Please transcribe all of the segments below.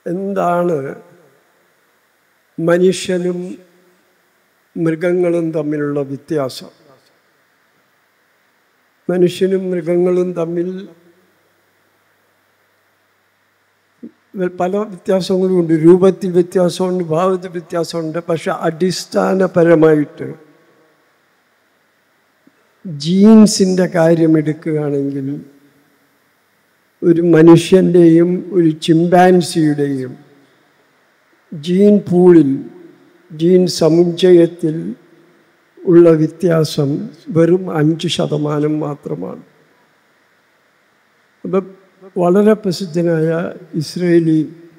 എന്താണ് മനുഷ്യനും മൃഗങ്ങളും തമ്മിലുള്ള വ്യത്യാസം മനുഷ്യനും മൃഗങ്ങളും തമ്മിൽ പല വ്യത്യാസങ്ങളും ഉണ്ട് രൂപത്തിൽ വ്യത്യാസമുണ്ട് ഭാവത്തിൽ വ്യത്യാസമുണ്ട് പക്ഷെ അടിസ്ഥാനപരമായിട്ട് ജീൻസിൻ്റെ കാര്യം എടുക്കുകയാണെങ്കിൽ ഒരു മനുഷ്യൻ്റെയും ഒരു ചിമ്പാൻസിയുടെയും ജീൻ പൂളിൽ ജീൻ സമുച്ചയത്തിൽ ഉള്ള വ്യത്യാസം വെറും അഞ്ച് ശതമാനം മാത്രമാണ് അപ്പം വളരെ പ്രസിദ്ധനായ ഇസ്രയേലി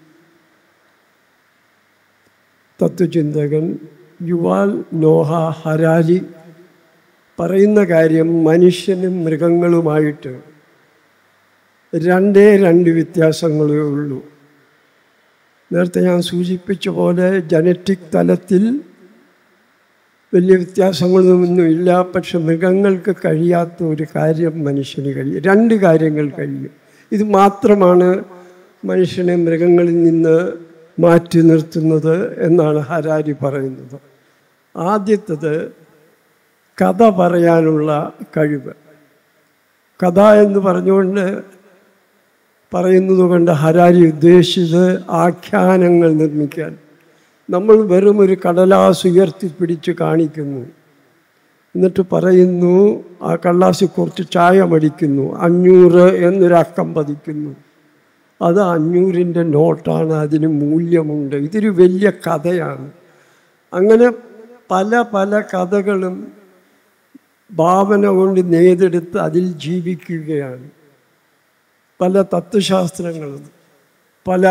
തത്വചിന്തകൻ യുവാൽ നോഹ ഹരാരി പറയുന്ന കാര്യം മനുഷ്യനും മൃഗങ്ങളുമായിട്ട് രണ്ടേ രണ്ട് വ്യത്യാസങ്ങളേ ഉള്ളൂ നേരത്തെ ഞാൻ സൂചിപ്പിച്ച പോലെ ജനറ്റിക് തലത്തിൽ വലിയ വ്യത്യാസങ്ങളൊന്നും ഇല്ല പക്ഷെ മൃഗങ്ങൾക്ക് കഴിയാത്ത ഒരു കാര്യം മനുഷ്യന് കഴിയും രണ്ട് കാര്യങ്ങൾ കഴിയും ഇത് മാത്രമാണ് മനുഷ്യനെ മൃഗങ്ങളിൽ നിന്ന് മാറ്റി നിർത്തുന്നത് എന്നാണ് ഹരാരി പറയുന്നത് ആദ്യത്തത് കഥ പറയാനുള്ള കഴിവ് കഥ എന്ന് പറഞ്ഞുകൊണ്ട് പറയുന്നത് കൊണ്ട് ഹരാരി ഉദ്ദേശിച്ചത് ആഖ്യാനങ്ങൾ നിർമ്മിക്കാൻ നമ്മൾ വെറും ഒരു കടലാസ് ഉയർത്തിപ്പിടിച്ച് കാണിക്കുന്നു എന്നിട്ട് പറയുന്നു ആ കടലാസിൽ കുറച്ച് ചായ മടിക്കുന്നു അഞ്ഞൂറ് എന്നൊരക്കം പതിക്കുന്നു അത് അഞ്ഞൂറിൻ്റെ നോട്ടാണ് അതിന് മൂല്യമുണ്ട് ഇതൊരു വലിയ കഥയാണ് അങ്ങനെ പല പല കഥകളും ഭാവന കൊണ്ട് നേതെടുത്ത് അതിൽ ജീവിക്കുകയാണ് പല തത്വശാസ്ത്രങ്ങളും പല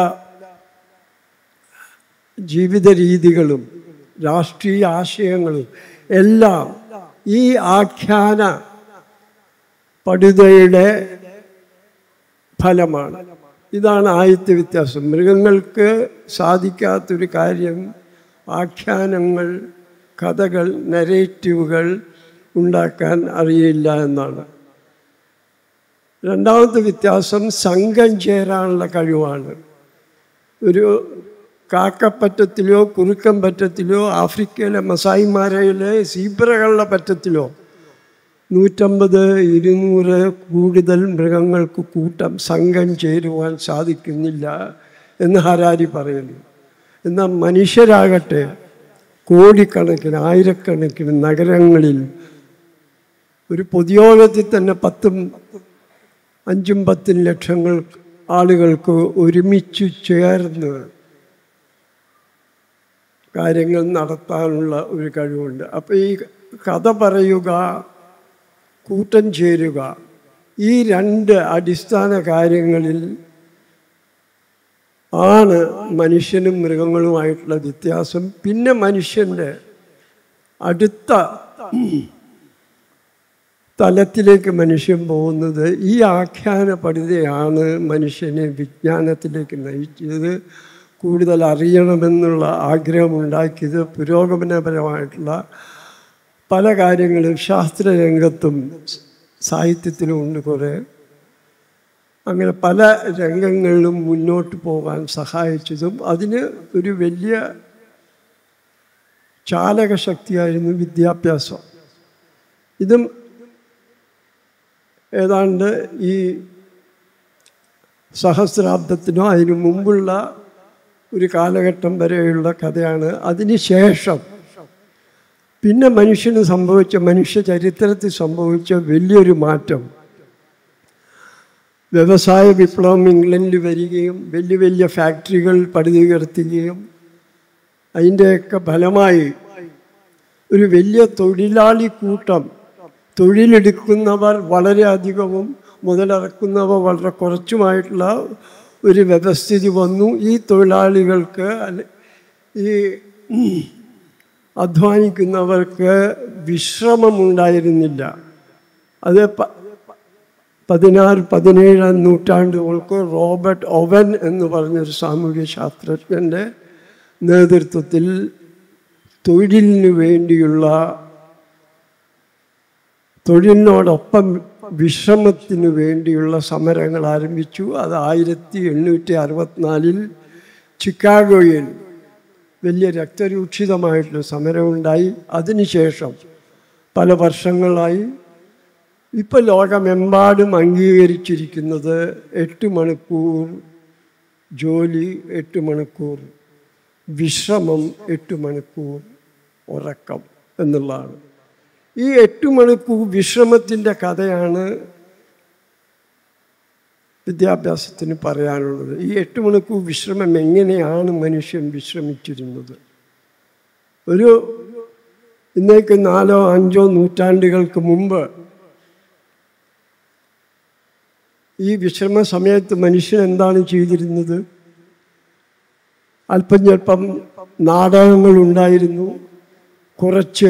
ജീവിത രീതികളും രാഷ്ട്രീയ ആശയങ്ങളും എല്ലാം ഈ ആഖ്യാന പടുതയുടെ ഫലമാണ് ഇതാണ് ആദ്യത്തെ വ്യത്യാസം മൃഗങ്ങൾക്ക് സാധിക്കാത്തൊരു കാര്യം ആഖ്യാനങ്ങൾ കഥകൾ നരേറ്റീവുകൾ ഉണ്ടാക്കാൻ അറിയില്ല എന്നാണ് രണ്ടാമത്തെ വ്യത്യാസം സംഘം ചേരാനുള്ള കഴിവാണ് ഒരു കാക്കപ്പറ്റത്തിലോ കുറുക്കൻ പറ്റത്തിലോ ആഫ്രിക്കയിലെ മസായിമാരയിലെ സീബ്രകളുടെ പറ്റത്തിലോ നൂറ്റമ്പത് ഇരുന്നൂറ് കൂടുതൽ മൃഗങ്ങൾക്ക് കൂട്ടം സംഘം ചേരുവാൻ സാധിക്കുന്നില്ല എന്ന് ഹരാരി പറയുന്നു എന്നാൽ മനുഷ്യരാകട്ടെ കോടിക്കണക്കിന് ആയിരക്കണക്കിന് നഗരങ്ങളിൽ ഒരു പൊതുയോഗത്തിൽ തന്നെ പത്തും അഞ്ചും പത്തും ലക്ഷങ്ങൾ ആളുകൾക്ക് ഒരുമിച്ച് ചേർന്ന് കാര്യങ്ങൾ നടത്താനുള്ള ഒരു കഴിവുണ്ട് അപ്പോൾ ഈ കഥ പറയുക കൂട്ടം ചേരുക ഈ രണ്ട് അടിസ്ഥാന കാര്യങ്ങളിൽ ആണ് മനുഷ്യനും മൃഗങ്ങളുമായിട്ടുള്ള വ്യത്യാസം പിന്നെ മനുഷ്യൻ്റെ അടുത്ത തലത്തിലേക്ക് മനുഷ്യൻ പോകുന്നത് ഈ ആഖ്യാന പഠിതയാണ് മനുഷ്യനെ വിജ്ഞാനത്തിലേക്ക് നയിച്ചത് കൂടുതൽ അറിയണമെന്നുള്ള ആഗ്രഹമുണ്ടാക്കിയത് പുരോഗമനപരമായിട്ടുള്ള പല കാര്യങ്ങളും ശാസ്ത്രരംഗത്തും സാഹിത്യത്തിലും ഉണ്ട് കുറേ അങ്ങനെ പല രംഗങ്ങളിലും മുന്നോട്ട് പോകാൻ സഹായിച്ചതും അതിന് ഒരു വലിയ ചാലകശക്തിയായിരുന്നു വിദ്യാഭ്യാസം ഇതും ഏതാണ്ട് ഈ സഹസ്രാബ്ദത്തിനോ അതിനു മുമ്പുള്ള ഒരു കാലഘട്ടം വരെയുള്ള കഥയാണ് അതിന് ശേഷം പിന്നെ മനുഷ്യന് സംഭവിച്ച മനുഷ്യ ചരിത്രത്തിൽ സംഭവിച്ച വലിയൊരു മാറ്റം വ്യവസായ വിപ്ലവം ഇംഗ്ലണ്ടിൽ വരികയും വലിയ വലിയ ഫാക്ടറികൾ പടുതുയർത്തുകയും അതിൻ്റെയൊക്കെ ഫലമായി ഒരു വലിയ തൊഴിലാളി കൂട്ടം തൊഴിലെടുക്കുന്നവർ വളരെയധികവും മുതലിറക്കുന്നവർ വളരെ കുറച്ചുമായിട്ടുള്ള ഒരു വ്യവസ്ഥിതി വന്നു ഈ തൊഴിലാളികൾക്ക് ഈ അധ്വാനിക്കുന്നവർക്ക് വിശ്രമമുണ്ടായിരുന്നില്ല അത് പതിനാറ് പതിനേഴാം നൂറ്റാണ്ടുകൾക്ക് റോബർട്ട് ഒവൻ എന്ന് പറഞ്ഞൊരു സാമൂഹ്യ ശാസ്ത്രജ്ഞൻ്റെ നേതൃത്വത്തിൽ തൊഴിലിന് വേണ്ടിയുള്ള തൊഴിലിനോടൊപ്പം വിശ്രമത്തിന് വേണ്ടിയുള്ള സമരങ്ങൾ ആരംഭിച്ചു അത് ആയിരത്തി എണ്ണൂറ്റി അറുപത്തിനാലിൽ ചിക്കാഗോയിൽ വലിയ രക്തരൂക്ഷിതമായിട്ടുള്ള സമരമുണ്ടായി അതിനുശേഷം പല വർഷങ്ങളായി ഇപ്പോൾ ലോകമെമ്പാടും അംഗീകരിച്ചിരിക്കുന്നത് എട്ട് മണിക്കൂർ ജോലി എട്ട് മണിക്കൂർ വിശ്രമം എട്ട് മണിക്കൂർ ഉറക്കം എന്നുള്ളതാണ് ഈ എട്ട് മണിക്കൂർ വിശ്രമത്തിൻ്റെ കഥയാണ് വിദ്യാഭ്യാസത്തിന് പറയാനുള്ളത് ഈ എട്ട് മണിക്കൂർ വിശ്രമം എങ്ങനെയാണ് മനുഷ്യൻ വിശ്രമിച്ചിരുന്നത് ഒരു ഇന്നേക്ക് നാലോ അഞ്ചോ നൂറ്റാണ്ടുകൾക്ക് മുമ്പ് ഈ വിശ്രമ സമയത്ത് മനുഷ്യൻ എന്താണ് ചെയ്തിരുന്നത് അല്പം ചിലപ്പം നാടകങ്ങൾ ഉണ്ടായിരുന്നു കുറച്ച്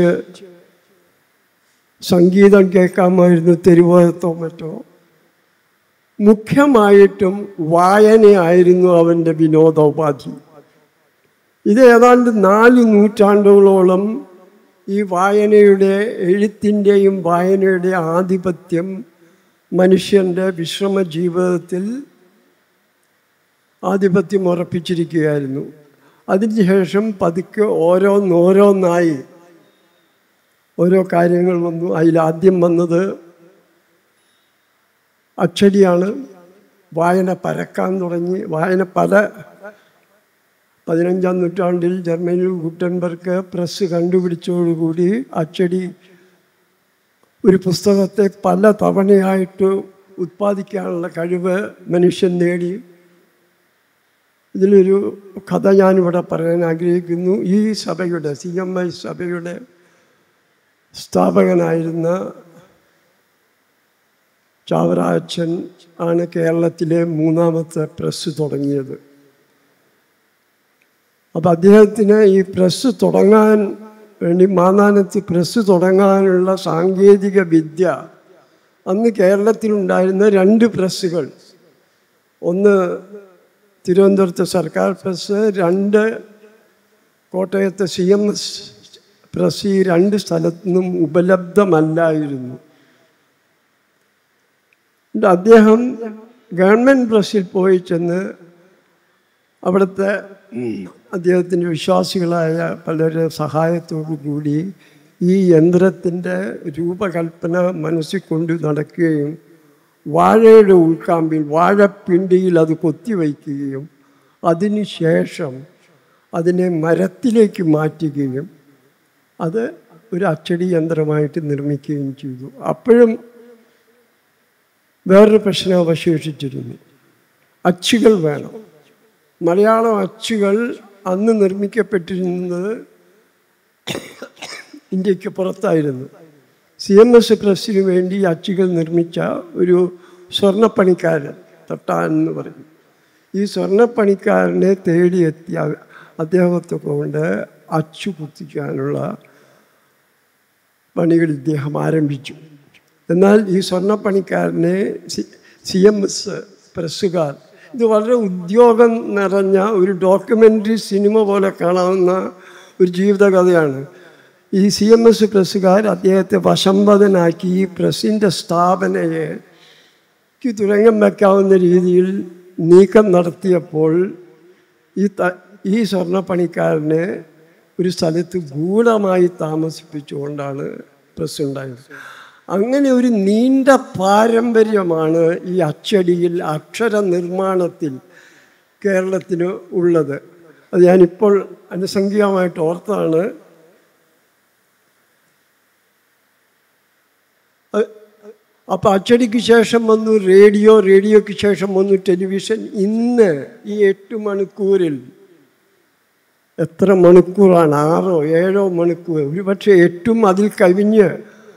സംഗീതം കേൾക്കാമായിരുന്നു തെരുവോരത്തോ മറ്റോ മുഖ്യമായിട്ടും വായനയായിരുന്നു അവൻ്റെ വിനോദോപാധി ഇത് ഏതാണ്ട് നാല് നൂറ്റാണ്ടുകളോളം ഈ വായനയുടെ എഴുത്തിൻ്റെയും വായനയുടെ ആധിപത്യം മനുഷ്യൻ്റെ വിശ്രമ ജീവിതത്തിൽ ആധിപത്യം ഉറപ്പിച്ചിരിക്കുകയായിരുന്നു അതിനുശേഷം പതുക്കെ ഓരോന്നോരോന്നായി ഓരോ കാര്യങ്ങൾ വന്നു അതിലാദ്യം വന്നത് അച്ചടിയാണ് വായന പരക്കാൻ തുടങ്ങി വായന പല പതിനഞ്ചാം നൂറ്റാണ്ടിൽ ജർമ്മനിയിൽ ഗുട്ടൻബർഗ് പ്രസ് കണ്ടുപിടിച്ചതോടുകൂടി അച്ചടി ഒരു പുസ്തകത്തെ പല തവണയായിട്ട് ഉത്പാദിക്കാനുള്ള കഴിവ് മനുഷ്യൻ നേടി ഇതിലൊരു കഥ ഞാനിവിടെ പറയാൻ ആഗ്രഹിക്കുന്നു ഈ സഭയുടെ സി എം ഐ സഭയുടെ സ്ഥാപകനായിരുന്ന ചാവറാച്ചൻ ആണ് കേരളത്തിലെ മൂന്നാമത്തെ പ്രസ് തുടങ്ങിയത് അപ്പം അദ്ദേഹത്തിന് ഈ പ്രസ് തുടങ്ങാൻ വേണ്ടി മാന്നാനത്ത് പ്രസ് തുടങ്ങാനുള്ള സാങ്കേതിക വിദ്യ അന്ന് കേരളത്തിലുണ്ടായിരുന്ന രണ്ട് പ്രസ്സുകൾ ഒന്ന് തിരുവനന്തപുരത്തെ സർക്കാർ പ്രസ് രണ്ട് കോട്ടയത്തെ സി എം എസ് പ്രസ് ഈ രണ്ട് സ്ഥലത്തു നിന്നും ഉപലബ്ധമല്ലായിരുന്നു എന്നിട്ട് അദ്ദേഹം ഗവൺമെൻറ് പ്രസ്സിൽ പോയി ചെന്ന് അവിടുത്തെ അദ്ദേഹത്തിൻ്റെ വിശ്വാസികളായ പലരുടെ സഹായത്തോടു കൂടി ഈ യന്ത്രത്തിൻ്റെ രൂപകൽപ്പന മനസ്സിൽ കൊണ്ട് നടക്കുകയും വാഴയുടെ ഉൾക്കാമ്പിൽ വാഴപ്പിണ്ടിയിൽ അത് കൊത്തിവയ്ക്കുകയും അതിനുശേഷം അതിനെ മരത്തിലേക്ക് മാറ്റുകയും അത് ഒരു അച്ചടി യന്ത്രമായിട്ട് നിർമ്മിക്കുകയും ചെയ്തു അപ്പോഴും വേറൊരു പ്രശ്നം അവശേഷിച്ചിരുന്നു അച്ചുകൾ വേണം മലയാളം അച്ചുകൾ അന്ന് നിർമ്മിക്കപ്പെട്ടിരുന്നത് ഇന്ത്യക്ക് പുറത്തായിരുന്നു സി എം എസ് പ്രസ്സിന് വേണ്ടി അച്ചുകൾ നിർമ്മിച്ച ഒരു സ്വർണ്ണപ്പണിക്കാരൻ തട്ടാൻ എന്ന് പറയും ഈ സ്വർണ്ണപ്പണിക്കാരനെ തേടിയെത്തിയ അദ്ദേഹത്തെ കൊണ്ട് അച്ചു കുത്തിക്കാനുള്ള പണികൾ ഇദ്ദേഹം ആരംഭിച്ചു എന്നാൽ ഈ സ്വർണ്ണപ്പണിക്കാരനെ സി സി എം എസ് പ്രസ്സുകാർ ഇത് വളരെ ഉദ്യോഗം നിറഞ്ഞ ഒരു ഡോക്യുമെൻ്ററി സിനിമ പോലെ കാണാവുന്ന ഒരു ജീവിതകഥയാണ് ഈ സി എം എസ് പ്രസ്സുകാർ അദ്ദേഹത്തെ വശംവദനാക്കി ഈ പ്രസ്സിൻ്റെ സ്ഥാപനയെ തുരങ്കം വയ്ക്കാവുന്ന രീതിയിൽ നീക്കം നടത്തിയപ്പോൾ ഈ ത ഈ സ്വർണ്ണപ്പണിക്കാരനെ ഒരു സ്ഥലത്ത് ഗൂഢമായി താമസിപ്പിച്ചുകൊണ്ടാണ് പ്രസ് ഉണ്ടായത് അങ്ങനെ ഒരു നീണ്ട പാരമ്പര്യമാണ് ഈ അച്ചടിയിൽ അക്ഷര നിർമ്മാണത്തിൽ കേരളത്തിന് ഉള്ളത് അത് ഞാനിപ്പോൾ അനുസംഖ്യമായിട്ട് ഓർത്താണ് അപ്പോൾ അച്ചടിക്ക് ശേഷം വന്നു റേഡിയോ റേഡിയോയ്ക്ക് ശേഷം വന്നു ടെലിവിഷൻ ഇന്ന് ഈ എട്ട് മണിക്കൂറിൽ എത്ര മണിക്കൂറാണ് ആറോ ഏഴോ മണിക്കൂർ ഒരുപക്ഷെ എട്ടും അതിൽ കവിഞ്ഞ്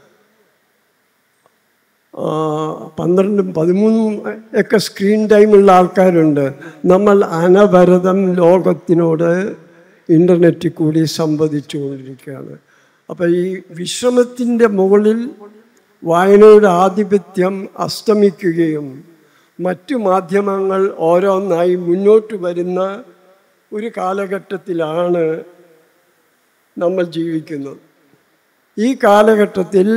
പന്ത്രണ്ടും പതിമൂന്നും ഒക്കെ സ്ക്രീൻ ടൈമുള്ള ആൾക്കാരുണ്ട് നമ്മൾ അനവരതം ലോകത്തിനോട് ഇൻ്റർനെറ്റിൽ കൂടി സംവദിച്ചു കൊണ്ടിരിക്കുകയാണ് അപ്പോൾ ഈ വിശ്രമത്തിൻ്റെ മുകളിൽ വായനയുടെ ആധിപത്യം അസ്തമിക്കുകയും മറ്റു മാധ്യമങ്ങൾ ഓരോന്നായി മുന്നോട്ട് വരുന്ന ഒരു കാലഘട്ടത്തിലാണ് നമ്മൾ ജീവിക്കുന്നത് ഈ കാലഘട്ടത്തിൽ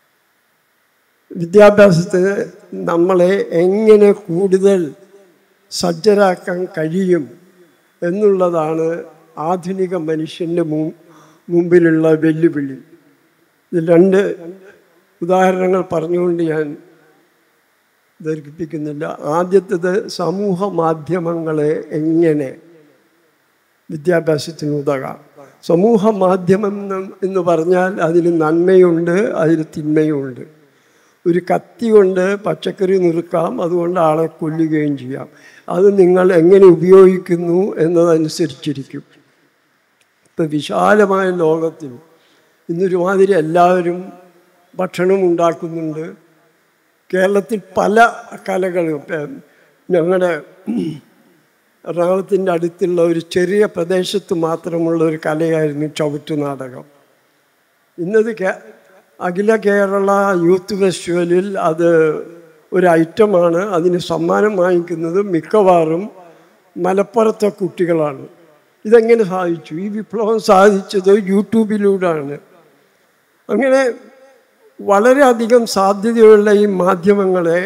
വിദ്യാഭ്യാസത്തിന് നമ്മളെ എങ്ങനെ കൂടുതൽ സജ്ജരാക്കാൻ കഴിയും എന്നുള്ളതാണ് ആധുനിക മനുഷ്യൻ്റെ മു മുമ്പിലുള്ള വെല്ലുവിളി ഇത് രണ്ട് ഉദാഹരണങ്ങൾ പറഞ്ഞുകൊണ്ട് ഞാൻ ദീർഘിപ്പിക്കുന്നില്ല ആദ്യത്തേത് സമൂഹ മാധ്യമങ്ങളെ എങ്ങനെ വിദ്യാഭ്യാസത്തിന് ഉതകാം സമൂഹ മാധ്യമം എന്ന് എന്ന് പറഞ്ഞാൽ അതിൽ നന്മയുണ്ട് അതിൽ തിന്മയുണ്ട് ഒരു കത്തി കൊണ്ട് പച്ചക്കറി നുറുക്കാം അതുകൊണ്ട് ആളെ കൊല്ലുകയും ചെയ്യാം അത് നിങ്ങൾ എങ്ങനെ ഉപയോഗിക്കുന്നു എന്നതനുസരിച്ചിരിക്കും ഇപ്പം വിശാലമായ ലോകത്തിൽ ഇന്നൊരുമാതിരി എല്ലാവരും ഭക്ഷണം ഉണ്ടാക്കുന്നുണ്ട് കേരളത്തിൽ പല കലകളും ഇപ്പം ഞങ്ങളുടെ എറണാകുളത്തിൻ്റെ അടുത്തുള്ള ഒരു ചെറിയ പ്രദേശത്ത് മാത്രമുള്ള ഒരു കലയായിരുന്നു ചവിട്ടുനാടകം ഇന്നത് കേ അഖില കേരള യൂത്ത് ഫെസ്റ്റിവലിൽ അത് ഒരു ഐറ്റമാണ് അതിന് സമ്മാനം വാങ്ങിക്കുന്നത് മിക്കവാറും മലപ്പുറത്തെ കുട്ടികളാണ് ഇതെങ്ങനെ സാധിച്ചു ഈ വിപ്ലവം സാധിച്ചത് യൂട്യൂബിലൂടെയാണ് അങ്ങനെ വളരെയധികം സാധ്യതയുള്ള ഈ മാധ്യമങ്ങളെ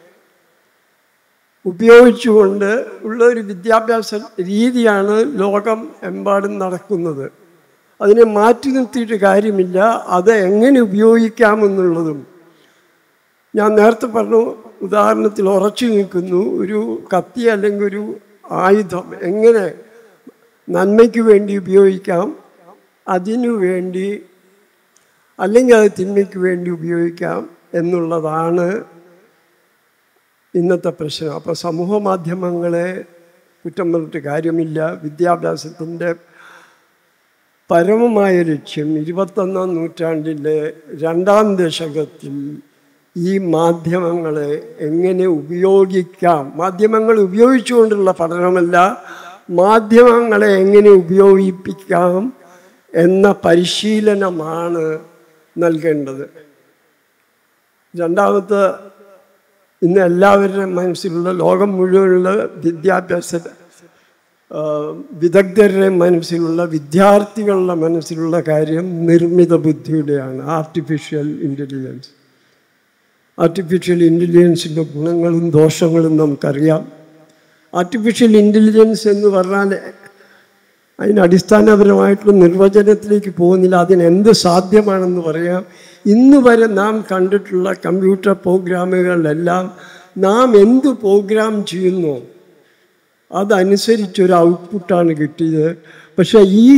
ഉപയോഗിച്ചുകൊണ്ട് ഉള്ള ഒരു വിദ്യാഭ്യാസ രീതിയാണ് ലോകം എമ്പാടും നടക്കുന്നത് അതിനെ മാറ്റി നിർത്തിയിട്ട് കാര്യമില്ല അത് എങ്ങനെ ഉപയോഗിക്കാമെന്നുള്ളതും ഞാൻ നേരത്തെ പറഞ്ഞു ഉദാഹരണത്തിൽ ഉറച്ചു നിൽക്കുന്നു ഒരു കത്തി അല്ലെങ്കിൽ ഒരു ആയുധം എങ്ങനെ നന്മയ്ക്ക് വേണ്ടി ഉപയോഗിക്കാം അതിനു വേണ്ടി അല്ലെങ്കിൽ അത് തിന്മയ്ക്ക് വേണ്ടി ഉപയോഗിക്കാം എന്നുള്ളതാണ് ഇന്നത്തെ പ്രശ്നം അപ്പോൾ സമൂഹ മാധ്യമങ്ങളെ കുറ്റം പറഞ്ഞിട്ട് കാര്യമില്ല വിദ്യാഭ്യാസത്തിൻ്റെ പരമമായ ലക്ഷ്യം ഇരുപത്തൊന്നാം നൂറ്റാണ്ടിലെ രണ്ടാം ദശകത്തിൽ ഈ മാധ്യമങ്ങളെ എങ്ങനെ ഉപയോഗിക്കാം മാധ്യമങ്ങൾ ഉപയോഗിച്ചുകൊണ്ടുള്ള പഠനമല്ല മാധ്യമങ്ങളെ എങ്ങനെ ഉപയോഗിപ്പിക്കാം എന്ന പരിശീലനമാണ് നൽകേണ്ടത് രണ്ടാമത്തെ ഇന്ന് എല്ലാവരുടെയും മനസ്സിലുള്ള ലോകം മുഴുവനുള്ള വിദ്യാഭ്യാസ ആ, വിദഗ്ധരുടെ മനസ്സിലുള്ള വിദ്യാർത്ഥികളുടെ മനസ്സിലുള്ള കാര്യം നിർമ്മിത ബുദ്ധിയുടെയാണ് ആർട്ടിഫിഷ്യൽ ഇൻ്റലിജൻസ് ആർട്ടിഫിഷ്യൽ ഇൻ്റലിജൻസിൻ്റെ ഗുണങ്ങളും ദോഷങ്ങളും നമുക്കറിയാം ആർട്ടിഫിഷ്യൽ ഇൻ്റലിജൻസ് എന്ന് പറഞ്ഞാൽ അതിന് അടിസ്ഥാനപരമായിട്ടുള്ള നിർവചനത്തിലേക്ക് പോകുന്നില്ല അതിന് എന്ത് സാധ്യമാണെന്ന് പറയാം ഇന്ന് വരെ നാം കണ്ടിട്ടുള്ള കമ്പ്യൂട്ടർ പ്രോഗ്രാമുകളിലെല്ലാം നാം എന്ത് പ്രോഗ്രാം ചെയ്യുന്നു അതനുസരിച്ചൊരു ഔട്ട്പുട്ടാണ് കിട്ടിയത് പക്ഷേ ഈ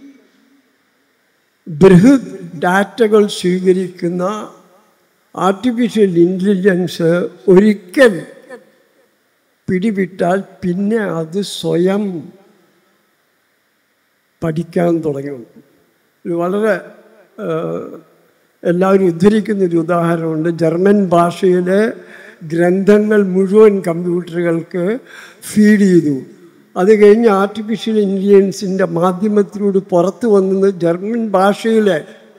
ബൃഹത് ഡാറ്റകൾ സ്വീകരിക്കുന്ന ആർട്ടിഫിഷ്യൽ ഇൻ്റലിജൻസ് ഒരിക്കൽ പിടിവിട്ടാൽ പിന്നെ അത് സ്വയം പഠിക്കാൻ തുടങ്ങും ഒരു വളരെ ആ, എല്ലാവരും ഉദ്ധരിക്കുന്ന ഒരു ഉദാഹരണമുണ്ട് ജർമ്മൻ ഭാഷയിലെ ഗ്രന്ഥങ്ങൾ മുഴുവൻ കമ്പ്യൂട്ടറുകൾക്ക് ഫീഡ് ചെയ്തു അത് കഴിഞ്ഞ് ആർട്ടിഫിഷ്യൽ ഇൻ്റലിജൻസിൻ്റെ മാധ്യമത്തിലൂടെ പുറത്തു വന്നത് ജർമ്മൻ ഭാഷയിലെ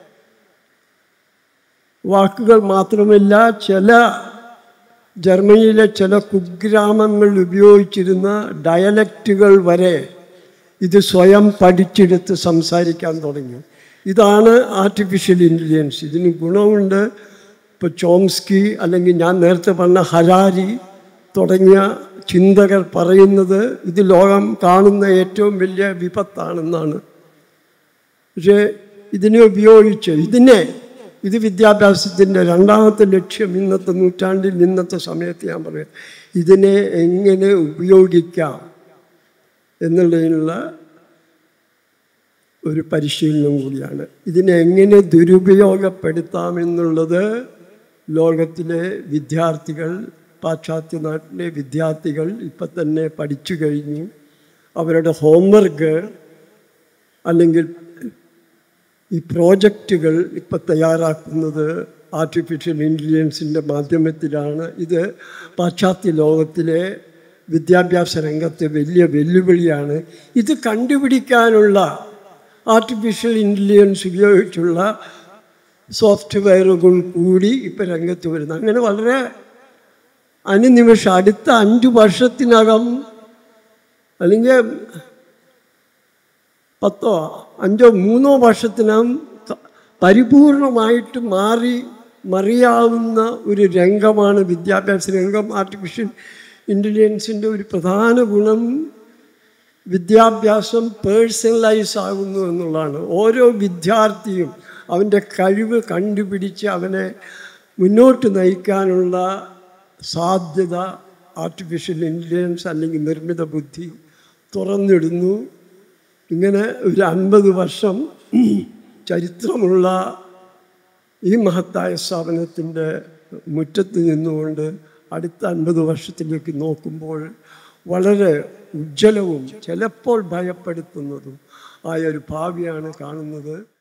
വാക്കുകൾ മാത്രമല്ല ചില ജർമ്മനിയിലെ ചില കുഗ്രാമങ്ങൾ ഉപയോഗിച്ചിരുന്ന ഡയലക്റ്റുകൾ വരെ ഇത് സ്വയം പഠിച്ചെടുത്ത് സംസാരിക്കാൻ തുടങ്ങി ഇതാണ് ആർട്ടിഫിഷ്യൽ ഇൻ്റലിജൻസ് ഇതിന് ഗുണമുണ്ട് ഇപ്പോൾ ചോംസ്കി അല്ലെങ്കിൽ ഞാൻ നേരത്തെ പറഞ്ഞ ഹരാരി തുടങ്ങിയ ചിന്തകർ പറയുന്നത് ഇത് ലോകം കാണുന്ന ഏറ്റവും വലിയ വിപത്താണെന്നാണ് പക്ഷേ ഇതിനെ ഉപയോഗിച്ച് ഇതിനെ ഇത് വിദ്യാഭ്യാസത്തിൻ്റെ രണ്ടാമത്തെ ലക്ഷ്യം ഇന്നത്തെ നൂറ്റാണ്ടിൽ ഇന്നത്തെ സമയത്ത് ഞാൻ പറയാം ഇതിനെ എങ്ങനെ ഉപയോഗിക്കാം എന്നുള്ളതിനുള്ള ഒരു പരിശീലനം കൂടിയാണ് ഇതിനെ എങ്ങനെ ദുരുപയോഗപ്പെടുത്താമെന്നുള്ളത് ലോകത്തിലെ വിദ്യാർത്ഥികൾ പാശ്ചാത്യ നാട്ടിലെ വിദ്യാർത്ഥികൾ ഇപ്പം തന്നെ പഠിച്ചു കഴിഞ്ഞു അവരുടെ ഹോംവർക്ക് അല്ലെങ്കിൽ ഈ പ്രോജക്റ്റുകൾ ഇപ്പം തയ്യാറാക്കുന്നത് ആർട്ടിഫിഷ്യൽ ഇൻ്റലിജൻസിൻ്റെ മാധ്യമത്തിലാണ് ഇത് പാശ്ചാത്യ ലോകത്തിലെ വിദ്യാഭ്യാസ രംഗത്തെ വലിയ വെല്ലുവിളിയാണ് ഇത് കണ്ടുപിടിക്കാനുള്ള ആർട്ടിഫിഷ്യൽ ഇൻ്റലിജൻസ് ഉപയോഗിച്ചുള്ള സോഫ്റ്റ്വെയറുകൾ കൂടി ഇപ്പം രംഗത്ത് വരുന്നു അങ്ങനെ വളരെ അനുനിമിഷം അടുത്ത അഞ്ച് വർഷത്തിനകം അല്ലെങ്കിൽ പത്തോ അഞ്ചോ മൂന്നോ വർഷത്തിനകം ത- പരിപൂർണമായിട്ട് മാറി മറിയാവുന്ന ഒരു രംഗമാണ് വിദ്യാഭ്യാസ രംഗം ആർട്ടിഫിഷ്യൽ ഇൻ്റലിജൻസിൻ്റെ ഒരു പ്രധാന ഗുണം വിദ്യാഭ്യാസം പേഴ്സണലൈസ് ആകുന്നു എന്നുള്ളതാണ് ഓരോ വിദ്യാർത്ഥിയും അവൻ്റെ കഴിവ് കണ്ടുപിടിച്ച് അവനെ മുന്നോട്ട് നയിക്കാനുള്ള സാധ്യത ആർട്ടിഫിഷ്യൽ ഇൻ്റലിജൻസ് അല്ലെങ്കിൽ നിർമ്മിത ബുദ്ധി തുറന്നിടുന്നു ഇങ്ങനെ ഒരു അൻപത് വർഷം ചരിത്രമുള്ള ഈ മഹത്തായ സ്ഥാപനത്തിൻ്റെ മുറ്റത്ത് നിന്നുകൊണ്ട് അടുത്ത അൻപത് വർഷത്തിലേക്ക് നോക്കുമ്പോൾ വളരെ ഉജ്ജ്വലവും ചിലപ്പോൾ ഭയപ്പെടുത്തുന്നതും ആയ ഒരു ഭാവിയാണ് കാണുന്നത്